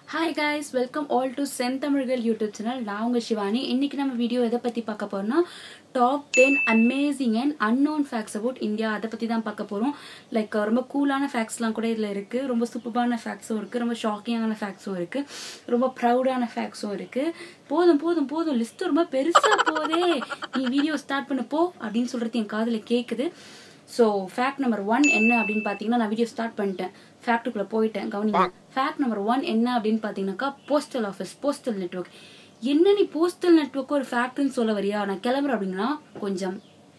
hi guys welcome all to செந்தமிழ்கள் YouTube channel நான் உங்கள் சிவானி இன்னைக்கு நம்ம வீடியோ எதை பற்றி பார்க்க போறோம்னா top ten amazing and unknown facts about India அதை பற்றி தான் பார்க்க போகிறோம் லைக் ரொம்ப கூலான ஃபேக்ட்ஸ்லாம் கூட இதில் இருக்குது ரொம்ப சூப்பரான ஃபேக்ட்ஸும் இருக்குது ரொம்ப ஷாக்கிங்கான ஃபேக்ட்ஸும் இருக்குது ரொம்ப ப்ரௌடான ஃபேக்ட்ஸும் இருக்குது போதும் போதும் போதும் லிஸ்ட் ரொம்ப பெருசாக போதே நீ வீடியோ ஸ்டார்ட் பண்ண போ அப்படின்னு சொல்கிறது என் காதில் கேட்குது ஸோ ஃபேக்ட் நம்பர் ஒன் என்ன அப்படின்னு பார்த்தீங்கன்னா நான் வீடியோ ஸ்டார்ட் பண்ணிட்டேன் ஃபேக்ட்டுக்குள்ளே போயிட்டேன் கவனிங்க ஃபேக்ட் நம்பர் ஒன் என்ன அப்படின்னு பார்த்தீங்கன்னாக்கா போஸ்டல் ஆஃபீஸ் போஸ்டல் நெட்ஒர்க் என்ன நீ போஸ்டல் நெட்ஒர்க் ஒரு ஃபேக்ட்னு சொல்ல வரியா நான் கிளம்புறேன் அப்படின்னா கொஞ்சம்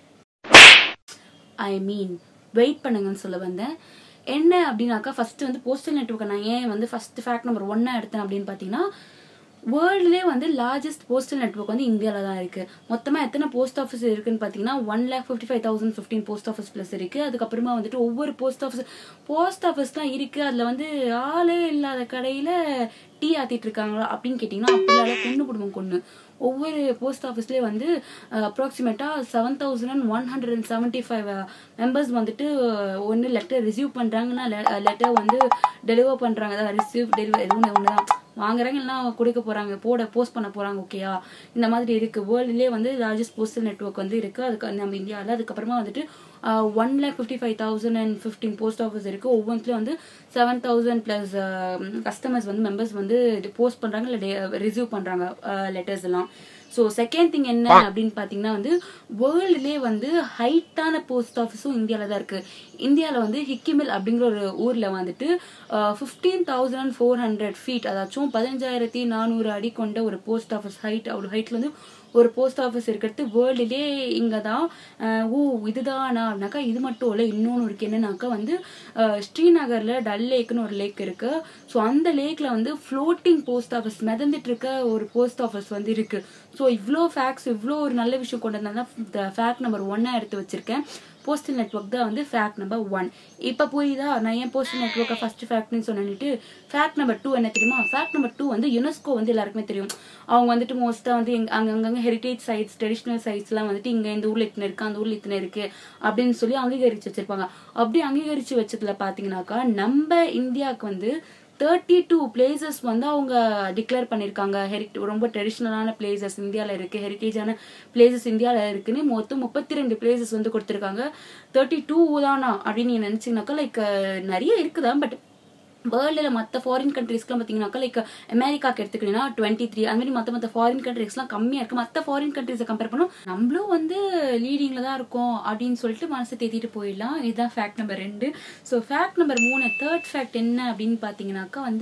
ஐ மீன் வெயிட் பண்ணுங்கன்னு சொல்ல வந்தேன் என்ன அப்படின்னாக்கா ஃபர்ஸ்ட் வந்து போஸ்டல் நெட்ஒர்க்கை நான் ஏன் வந்து ஃபர்ஸ்ட் ஃபேக்ட் நம்பர் ஒன்னா எடுத்தேன் அப்படின்னு பார்த்தீங்கன்னா வேர்ல்டுலேயே வந்து லார்ஜஸ்ட் போஸ்டல் நெட்ஒர்க் வந்து இந்தியாவில் தான் இருக்கு மொத்தமாக எத்தனை போஸ்ட் ஆஃபீஸ் இருக்குன்னு பார்த்தீங்கன்னா one lakh fifty five thousand fifteen post office plus இருக்கு அதுக்கப்புறமா வந்துட்டு ஒவ்வொரு போஸ்ட் ஆஃபீஸ் போஸ்ட் ஆஃபீஸ்லாம் இருக்கு அதில் வந்து ஆளே இல்லாத கடையில் டீ ஆத்திட்டு இருக்காங்களா அப்படின்னு கேட்டிங்கன்னா அப்படிலாம் பொண்ணு குடும்பம் கொண்டு ஒவ்வொரு போஸ்ட் ஆஃபீஸ்லேயே வந்து அப்ராக்சிமேட்டாக seven thousand one hundred and seventy five members வந்துட்டு ஒன்று லெட்டர் ரிசீவ் பண்ணுறாங்கன்னா லெட்டர் வந்து டெலிவர் பண்ணுறாங்க அதாவது ரிசீவ் டெலிவர் எதுவும் ஒன்று தான் வாங்குறாங்க எல்லாம் கொடுக்க போகிறாங்க போட போஸ்ட் பண்ண போகிறாங்க ஓகேயா இந்த மாதிரி இருக்குது வேர்ல்டுலேயே வந்து லார்ஜஸ்ட் போஸ்டல் நெட்ஒர்க் வந்து இருக்குது அதுக்கு நம்ம இந்தியாவில் அதுக்கப்புறமா வந்துட்டு one lakh fifty five thousand and fifteen post office இருக்குது ஒவ்வொன்றுலையும் வந்து செவன் தௌசண்ட் ப்ளஸ் கஸ்டமர்ஸ் வந்து மெம்பர்ஸ் வந்து போஸ்ட் பண்ணுறாங்க இல்லை ரிசீவ் பண்ணுறாங்க லெட்டர்ஸ் எல்லாம் ஸோ செகண்ட் திங் என்ன அப்படின்னு பார்த்தீங்கன்னா வந்து வேர்ல்டுலேயே வந்து ஹைட்டான போஸ்ட் ஆஃபீஸும் இந்தியாவில் தான் இருக்குது இந்தியாவில் வந்து ஹிக்கிமில் அப்படிங்கிற ஒரு ஊரில் வந்துட்டு fifteen thousand four hundred feet அதாச்சும் பதினஞ்சாயிரத்தி நானூறு அடி கொண்ட ஒரு போஸ்ட் ஆஃபீஸ் ஹைட் அவ்வளோ ஹைட்டில் வந்து ஒரு போஸ்ட் ஆஃபீஸ் இருக்கிறது வேர்ல்டுலே இங்கே தான் ஓ இதுதானா அப்படின்னாக்கா இது மட்டும் இல்லை இன்னொன்று இருக்கு என்னன்னாக்கா வந்து ஸ்ரீநகரில் டல் லேக்னு ஒரு லேக் இருக்கு ஸோ அந்த லேக்கில் வந்து ஃப்ளோட்டிங் போஸ்ட் ஆஃபீஸ் மிதந்துட்டு இருக்க ஒரு போஸ்ட் ஆஃபீஸ் வந்து இருக்கு ஸோ இவ்வளோ ஃபேக்ட்ஸ் இவ்வளோ ஒரு நல்ல விஷயம் கொண்டு வந்தால் தான் ஃபேக்ட் நம்பர் ஒன்னா எடுத்து வச்சிருக்கேன் போஸ்டல் நெட்ஒர்க் தான் வந்து ஃபேக்ட் நம்பர் ஒன் இப்போ புரியுதா நான் ஏன் போஸ்டல் நெட்ஒர்க்கை ஃபர்ஸ்ட் ஃபேக்ட்னு சொன்னிட்டு ஃபேக்ட் நம்பர் டூ என்ன தெரியுமா ஃபேக்ட் நம்பர் டூ வந்து யுனெஸ்கோ வந்து எல்லாருக்குமே தெரியும் அவங்க வந்துட்டு மோஸ்ட்டாக வந்து அங்கங்கே ஹெரிட்டேஜ் சைட்ஸ் ட்ரெடிஷ்னல் சைட்ஸ்லாம் வந்துட்டு இங்கே இந்த ஊரில் இத்தனை இருக்கு அந்த ஊரில் இத்தனை இருக்கு அப்படின்னு சொல்லி அங்கீகரிச்சு வச்சிருப்பாங்க அப்படி அங்கீகரிச்சு வச்சதுல பார்த்தீங்கன்னாக்கா நம்ம இந்தியாவுக்கு வந்து தேர்ட்டி டூ பிளேசஸ் வந்து அவங்க டிக்ளேர் பண்ணியிருக்காங்க ஹெரிட் ரொம்ப ட்ரெடிஷ்னலான பிளேசஸ் இந்தியாவில் இருக்குது ஹெரிட்டேஜான பிளேசஸ் இந்தியாவில் இருக்குன்னு மொத்தம் முப்பத்தி ரெண்டு பிளேசஸ் வந்து கொடுத்துருக்காங்க தேர்ட்டி டூ தானா அப்படின்னு நீங்கள் நினச்சிங்கனாக்கா லைக் நிறைய இருக்குதான் பட் வேர்ல்டில் மற்ற ஃபாரின் கண்ட்ரீஸ்க்குலாம் பார்த்தீங்கன்னாக்கா லைக் அமெரிக்காக்கு எடுத்துக்கிட்டீங்கன்னா டுவெண்ட்டி த்ரீ அது மாதிரி மற்ற மற்ற ஃபாரின் கண்ட்ரீஸ்லாம் கம்மியாக இருக்குது மற்ற ஃபாரின் கண்ட்ரீஸை கம்பேர் பண்ணோம் நம்மளும் வந்து லீடிங்கில் தான் இருக்கோம் அப்படின்னு சொல்லிட்டு மனசை தேத்திட்டு போயிடலாம் இதுதான் ஃபேக்ட் நம்பர் ரெண்டு ஸோ ஃபேக்ட் நம்பர் மூணு தேர்ட் ஃபேக்ட் என்ன அப்படின்னு பார்த்தீங்கன்னாக்கா வந்து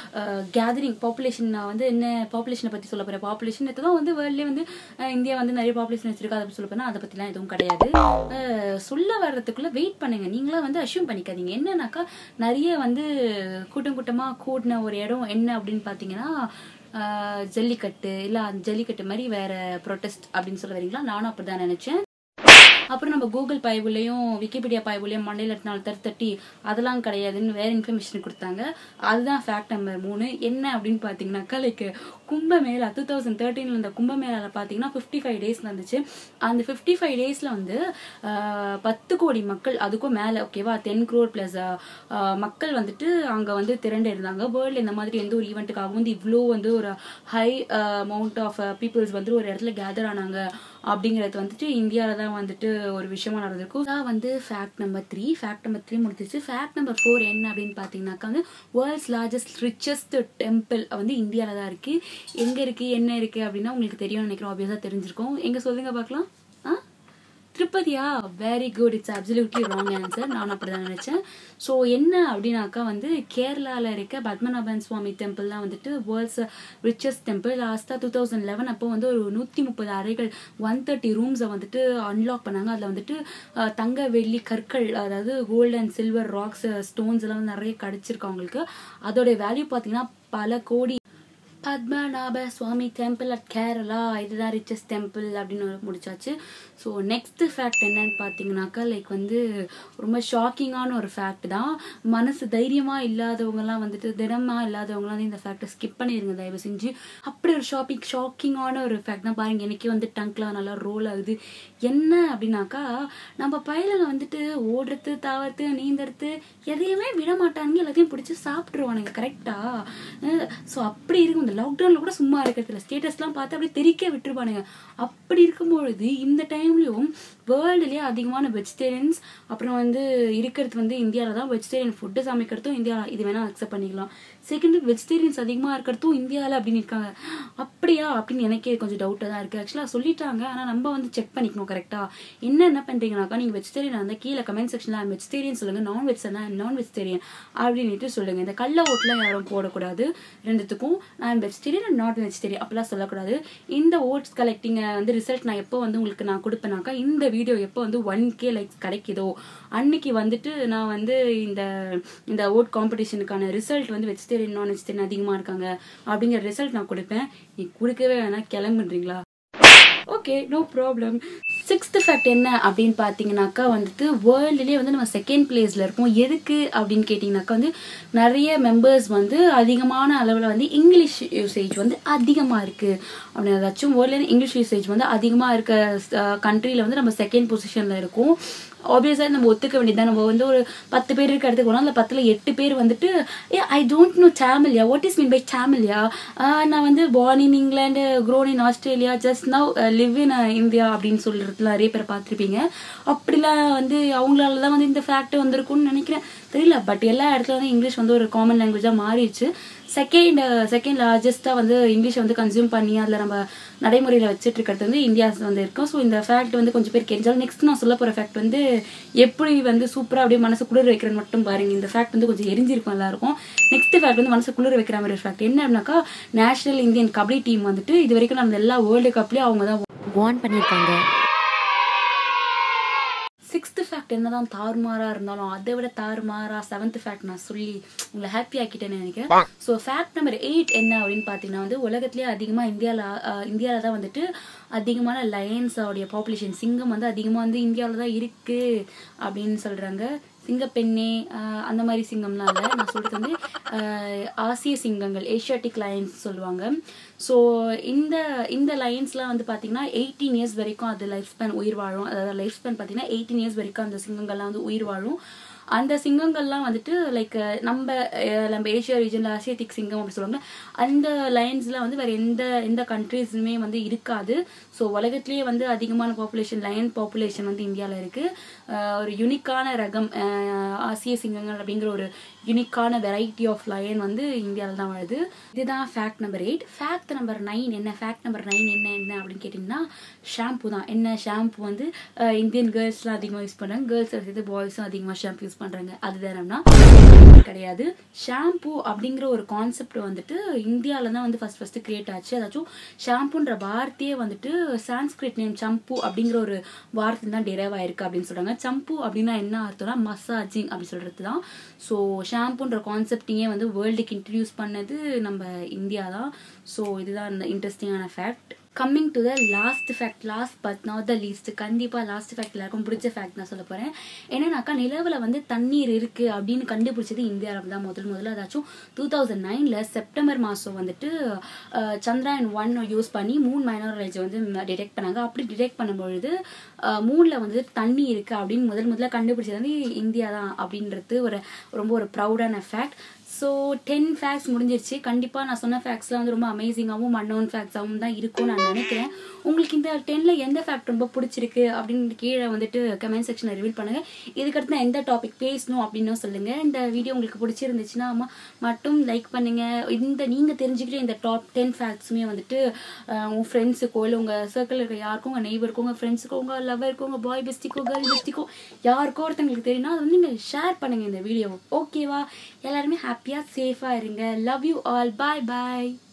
கேதரிங் பாப்புலேஷன் நான் வந்து என்ன பாப்புலேஷனை பற்றி சொல்ல போகிறேன் பாப்புலேஷன் தான் வந்து வேர்ல்ட்லேயே வந்து இந்தியா வந்து நிறைய பாப்புலேஷன் வச்சிருக்கு அதை பற்றி சொல்ல போனால் அதை பற்றிலாம் எதுவும் கிடையாது சொல்ல வர்றதுக்குள்ளே வெயிட் பண்ணுங்க நீங்களாம் வந்து அஷ்யூம் பண்ணிக்காதீங்க என்னன்னாக்கா நிறைய வந்து கூட்டம் கூட்டமாக கூடின ஒரு இடம் என்ன அப்படின்னு பார்த்தீங்கன்னா ஜல்லிக்கட்டு இல்லை அந்த ஜல்லிக்கட்டு மாதிரி வேற ப்ரொட்டஸ்ட் அப்படின்னு சொல்ல வரீங்களா நானும் அப்படி தான் நினச்சேன் அப்புறம் நம்ம கூகுள் பாய்வுலையும் விக்கிபீடியா பாய்வுலையும் மண்டையில் எட்டினாலும் தரு தட்டி அதெல்லாம் கிடையாதுன்னு வேற இன்ஃபர்மேஷன் கொடுத்தாங்க அதுதான் ஃபேக்ட் நம்பர் மூணு என்ன அப்படின்னு பார்த்தீங்கன்னாக்கா லைக் கும்பமேளா டூ தௌசண்ட் தேர்ட்டீனில் இந்த கும்பமேளாவில் பார்த்தீங்கன்னா ஃபிஃப்டி ஃபைவ் டேஸ் நடந்துச்சு அந்த ஃபிஃப்டி ஃபைவ் டேஸில் வந்து பத்து கோடி மக்கள் அதுக்கும் மேலே ஓகேவா டென் க்ரோர் ப்ளஸ் மக்கள் வந்துட்டு அங்கே வந்து திரண்டு இருந்தாங்க வேர்ல்டு இந்த மாதிரி எந்த ஒரு ஈவெண்ட்டுக்காக வந்து இவ்வளோ வந்து ஒரு ஹை அமௌண்ட் ஆஃப் பீப்புள்ஸ் வந்து ஒரு இடத்துல கேதர் ஆனாங்க அப்படிங்கிறது வந்துட்டு இந்தியாவில் தான் வந்துட்டு ஒரு விஷயமா நடந்திருக்கும் தான் வந்து fact number three fact number three முடிச்சிச்சு ஃபேக்ட் நம்பர் ஃபோர் என்ன அப்படின்னு பார்த்தீங்கன்னாக்கா வந்து வேர்ல்ட்ஸ் லார்ஜஸ்ட் ரிச்சஸ்ட் டெம்பிள் வந்து இந்தியாவில் தான் இருக்கு எங்கே இருக்கு என்ன இருக்கு அப்படின்னா உங்களுக்கு தெரியும்னு நினைக்கிறோம் ஆப்வியஸாக தெரிஞ்சிருக்கோம் எங்கே சொல்லுங்க பார்க்கலாம் ஆ திருப்பதியா very good it's absolutely wrong answer நான் அப்படி தான் நினச்சேன் ஸோ என்ன அப்படின்னாக்கா வந்து கேரளாவில் இருக்க பத்மநாபன் சுவாமி டெம்பிள் தான் வந்துட்டு வேர்ல்ட்ஸ் ரிச்சஸ்ட் டெம்பிள் லாஸ்ட்டாக டூ தௌசண்ட் லெவன் அப்போ வந்து ஒரு நூற்றி முப்பது அறைகள் ஒன் தேர்ட்டி ரூம்ஸை வந்துட்டு அன்லாக் பண்ணாங்க அதில் வந்துட்டு தங்க வெள்ளி கற்கள் அதாவது gold and silver rocks stones எல்லாம் நிறைய கிடச்சிருக்கு அவங்களுக்கு அதோடைய வேல்யூ பார்த்தீங்கன்னா பல கோடி பத்மநாப சுவாமி டெம்பிள் அட் கேரளா இதுதான் ரிச்சஸ்ட் டெம்பிள் அப்படின்னு முடிச்சாச்சு ஸோ நெக்ஸ்ட் ஃபேக்ட் என்னன்னு பார்த்தீங்கன்னாக்கா லைக் வந்து ரொம்ப ஷாக்கிங்கான ஒரு ஃபேக்ட் தான் மனசு தைரியமாக இல்லாதவங்கலாம் வந்துட்டு திடமாக இல்லாதவங்கலாம் வந்து இந்த ஃபேக்டை ஸ்கிப் பண்ணிடுங்க தயவு செஞ்சு அப்படி ஒரு ஷாப்பிங் ஷாக்கிங்கான ஒரு ஃபேக்ட் தான் பாருங்க எனக்கே வந்து டங்க்லாம் நல்லா ரோல் ஆகுது என்ன அப்படின்னாக்கா நம்ம பயலுங்க வந்துட்டு ஓடுறது தாவறது நீந்தறது எதையுமே விட மாட்டாங்க எல்லாத்தையும் பிடிச்சி சாப்பிட்ருவானுங்க கரெக்டாக ஸோ அப்படி இருக்கும் இந்த லாக்டவுனில் கூட சும்மா இருக்கிறது இல்லை ஸ்டேட்டஸ்லாம் பார்த்து அப்படியே தெரிக்க விட்டுருப்பானுங்க அப்படி இருக்கும்பொழுது இந்த டைம்லையும் வேர்ல்டுலேயே அதிகமான வெஜிடேரியன்ஸ் அப்புறம் வந்து இருக்கிறது வந்து இந்தியாவில் தான் வெஜிடேரியன் ஃபுட்டு சமைக்கிறதும் இந்தியாவில் இது வேணால் அக்செப்ட் பண்ணிக்கலாம் செகண்ட் வெஜிடேரியன்ஸ் அதிகமாக இருக்கிறதும் இந்தியாவில் அப்படின்னு இருக்காங்க அப்படியா அப்படின்னு எனக்கே கொஞ்சம் டவுட்டாக தான் இருக்குது ஆக்சுவலாக சொல்லிட்டாங்க ஆனால் நம்ம வந்து செக் பண்ணிக்கணும் கரெக்டாக என்ன என்ன பண்ணுறீங்கனாக்கா நீங்கள் வெஜிடேரியன் இருந்தால் கீழே கமெண்ட் செக்ஷனில் வெஜிடேரியன் சொல்லுங்கள் நான் வெஜ் நான் நான் வெஜிடேரியன் அப்படின்ட்டு சொல்லுங்கள் இந்த கள்ள ஓட்லாம் யாரும் போடக்கூடாது ரெண்டுத்துக்கும் நான் வெஜிடேரியன் அண்ட் நாட் வெஜிடேரியன் அப்படிலாம் சொல்லக்கூடாது இந்த ஓட்ஸ் கலெக்டிங் வந்து ரிசல்ட் நான் எப்போ வந்து உங்களுக்கு நான் கொடுப்பேனாக்கா இந்த வீடியோ எப்போ வந்து ஒன் கே லைக் கிடைக்குதோ அன்னைக்கு வந்துட்டு நான் வந்து இந்த இந்த ஓட் காம்படிஷனுக்கான ரிசல்ட் வந்து வெஜிடேரியன் நான் வெஜிடேரியன் அதிகமாக இருக்காங்க அப்படிங்கிற ரிசல்ட் நான் கொடுப்பேன் நீ கொடுக்கவே வேணா கிளம்புன்றீங்களா okay no problem sixth fact என்ன அப்படின்னு பார்த்தீங்கன்னாக்கா வந்துட்டு வேர்ல்டுலேயே வந்து நம்ம செகண்ட் பிளேஸில் இருக்கோம் எதுக்கு அப்படின்னு கேட்டிங்கனாக்கா வந்து நிறைய மெம்பர்ஸ் வந்து அதிகமான அளவில் வந்து இங்கிலீஷ் யூசேஜ் வந்து அதிகமாக இருக்குது அப்படின்னு ஏதாச்சும் வேர்ல்ட்லேயே இங்கிலீஷ் யூசேஜ் வந்து அதிகமாக இருக்க கண்ட்ரியில் வந்து நம்ம செகண்ட் பொசிஷனில் இருக்கோம் ஆப்வியஸாக நம்ம ஒத்துக்க வேண்டியது நம்ம வந்து ஒரு பத்து பேர் இருக்க இடத்துக்கு போனால் அந்த பத்தில் எட்டு பேர் வந்துட்டு uh I don't know Tamilian what is mean by Tamilian நான் வந்து born in England grown in Australia just now live in India அப்படின்னு சொல்கிறதுல நிறைய பேர் பார்த்துருப்பீங்க அப்படிலாம் வந்து அவங்களால தான் வந்து இந்த ஃபேக்ட் வந்திருக்கும்னு நினைக்கிறேன் தெரியல பட் எல்லா இடத்துல வந்து இங்கிலீஷ் வந்து ஒரு காமன் லாங்குவேஜாக மாறிடுச்சு செகண்ட் செகண்ட் லார்ஜஸ்ட்டாக வந்து இங்கிலீஷை வந்து கன்சியூம் பண்ணி அதில் நம்ம நடைமுறையில் வச்சுட்டு இருக்கிறது வந்து இந்தியா வந்து இருக்கும் ஸோ இந்த ஃபேக்ட் வந்து கொஞ்சம் பேர் கெஞ்சாலும் நெக்ஸ்ட் நான் சொல்ல போகிற ஃபேக்ட் வந்து எப்படி வந்து சூப்பராக அப்படியே மனசு குளிர் வைக்கிறேன்னு மட்டும் பாருங்க இந்த ஃபேக்ட் வந்து கொஞ்சம் எரிஞ்சிருக்கும் எல்லாருக்கும் நெக்ஸ்ட் ஃபேக்ட் வந்து மனசு குளிர் வைக்கிற மாதிரி ஃபேக்ட் என்ன அப்படின்னாக்கா நேஷனல் இந்தியன் கபடி டீம் வந்துட்டு இது வரைக்கும் நம்ம எல்லா வேர்ல்டு கப்லேயும் அவங்க தான் வார்ன் பண்ணியிருக்காங்க சிக்ஸ்த் ஃபேக்ட் என்னதான் தாறுமாறா இருந்தாலும் அதை விட தாறுமாறா செவன்த் ஃபேக்ட் நான் சொல்லி உங்களை ஹாப்பி ஆக்கிட்டேன்னு நினைக்கிறேன் ஸோ ஃபேக்ட் நம்பர் எயிட் என்ன அப்படின்னு பார்த்தீங்கன்னா வந்து உலகத்திலேயே அதிகமாக இந்தியாவில் இந்தியாவில் தான் வந்துட்டு அதிகமான லயன்ஸோடைய பாப்புலேஷன் சிங்கம் வந்து அதிகமாக வந்து இந்தியாவில் தான் இருக்கு அப்படின்னு சொல்றாங்க சிங்கப்பெண்ணே ஆஹ் அந்த மாதிரி சிங்கம்லாம் இல்லை நான் சொல்றது வந்து ஆஹ் ஆசிய சிங்கங்கள் ஏஷியாட்டிக் லயன்ஸ் சொல்லுவாங்க ஸோ இந்த இந்த லயன்ஸ்லாம் வந்து பார்த்தீங்கன்னா எயிட்டீன் இயர்ஸ் வரைக்கும் அது லைஃப் ஸ்பேன் உயிர் வாழும் அதாவது லைஃப் ஸ்பேன் பார்த்தீங்கன்னா எயிட்டீன் இயர்ஸ் வரைக்கும் அந்த சிங்கங்கள்லாம் வந்து உயிர் வாழும் அந்த சிங்கங்கள்லாம் வந்துட்டு லைக் நம்ம அஹ், நம்ம ஏஷியா ரீஜனில் ஆசியத்திக் சிங்கம் அப்படி சொல்லுவாங்க அந்த லைன்ஸ்லாம் வந்து வேற எந்த எந்த கண்ட்ரீஸுமே வந்து இருக்காது ஸோ உலகத்திலேயே வந்து அதிகமான பாப்புலேஷன் லயன் பாப்புலேஷன் வந்து இந்தியாவில் இருக்கு அஹ், ஒரு யுனிக்கான ரகம் அஹ், ஆசிய சிங்கங்கள் அப்படிங்கிற ஒரு யுனிக்கான வெரைட்டி ஆஃப் லயன் வந்து இந்தியாவில் தான் வருது இதுதான் fact number eight fact number nine என்ன ஃபேக்ட் நம்பர் நைன் என்ன என்ன அப்படின்னு கேட்டிங்கன்னா ஷாம்பு தான் என்ன ஷாம்பு வந்து அஹ், இந்தியன் கேர்ள்ஸ்லாம் அதிகமாக யூஸ் பண்ணுறாங்க கேர்ள்ஸ் எடுத்து பாய்ஸும் அதிகமாக ஷாம்பு யூஸ் பண்ணுறாங்க அதுதானம்னா கிடையாது ஷாம்பு அப்படிங்கிற ஒரு கான்செப்ட் வந்துட்டு இந்தியாவில் தான் வந்து ஃபர்ஸ்ட் ஃபர்ஸ்ட் கிரியேட் ஆச்சு அதாச்சும் ஷாம்புன்ற வார்த்தையே வந்துட்டு சான்ஸ்கிரிட் நேம் சம்பு அப்படிங்கிற ஒரு வார்த்தை தான் டெரைவ் ஆயிருக்கு அப்படின்னு சொல்றாங்க சம்பு அப்படின்னா என்ன அர்த்தம்னா மசாஜிங் அப்படின்னு சொல்றது தான் ஸோ ஷாம்புன்ற கான்செப்டிங்கே வந்து வேர்ல்டுக்கு இன்ட்ரடியூஸ் பண்ணது நம்ம இந்தியா தான் ஸோ இதுதான் இந்த இன்ட்ரெஸ்டிங்கான fact coming to the last fact last but not the least கண்டிப்பாக லாஸ்ட் ஃபேக்ட் எல்லாருக்கும் பிடிச்ச ஃபேக்ட் நான் சொல்ல போகிறேன் என்னன்னாக்கா நிலவில் வந்து தண்ணீர் இருக்குது அப்படின்னு கண்டுபிடிச்சது இந்தியாவில் தான் முதல் முதல்ல அதாச்சும் டூ தௌசண்ட் நைனில் செப்டம்பர் மாதம் வந்துட்டு அஹ், சந்திராயன் ஒன் யூஸ் பண்ணி மூன் மைனாரேஜ் வந்து டிடெக்ட் பண்ணாங்க அப்படி டிடெக்ட் பண்ணும்பொழுது மூணில் வந்து தண்ணி இருக்குது அப்படின்னு முதல் முதல்ல கண்டுபிடிச்சது வந்து இந்தியா தான் அப்படின்றது ஒரு ரொம்ப ஒரு ப்ரௌடான ஃபேக்ட் ஸோ டென் ஃபேக்ட்ஸ் முடிஞ்சிருச்சு கண்டிப்பாக நான் சொன்ன ஃபேக்ட்ஸ்லாம் வந்து ரொம்ப அமேசிங்காகவும் அன்னோன் ஃபேக்ட்ஸாகவும் தான் இருக்கும்னு நான் நினைக்கிறேன் உங்களுக்கு இந்த டென்னில் எந்த ஃபேக்ட் ரொம்ப பிடிச்சிருக்கு அப்படின்னு கீழே வந்துட்டு கமெண்ட் செக்ஷனில் ரிவீல் பண்ணுங்கள் இதுக்கடுத்து நான் எந்த டாபிக் பேசணும் அப்படின்னு சொல்லுங்கள் இந்த வீடியோ உங்களுக்கு பிடிச்சிருந்துச்சுன்னா ம- மட்டும் லைக் பண்ணுங்கள் இந்த நீங்கள் தெரிஞ்சுக்கிற இந்த டாப் டென் ஃபேக்ட்ஸுமே வந்துட்டு அஹ், உங்கள் ஃப்ரெண்ட்ஸுக்கோ இல்லை உங்கள் சர்க்கிளில் இருக்க யாருக்கும் உங்கள் நெய்பருக்கோ உங்கள் ஃப்ரெண்ட்ஸுக்கோ உங்கள் லவருக்கோ உங்கள் பாய் பெஸ்டிக்கோ கேர்ள் பெஸ்டிக்கோ யாருக்கோ ஒருத்தங்களுக்கு தெரியும்னா அது வந்து நீங்கள் ஷேர் பண்ணுங்கள் இந்த வீடியோவை ஓகேவா எல்லாருமே ஹாப்பியாக சேஃபாக இருங்க love you all bye bye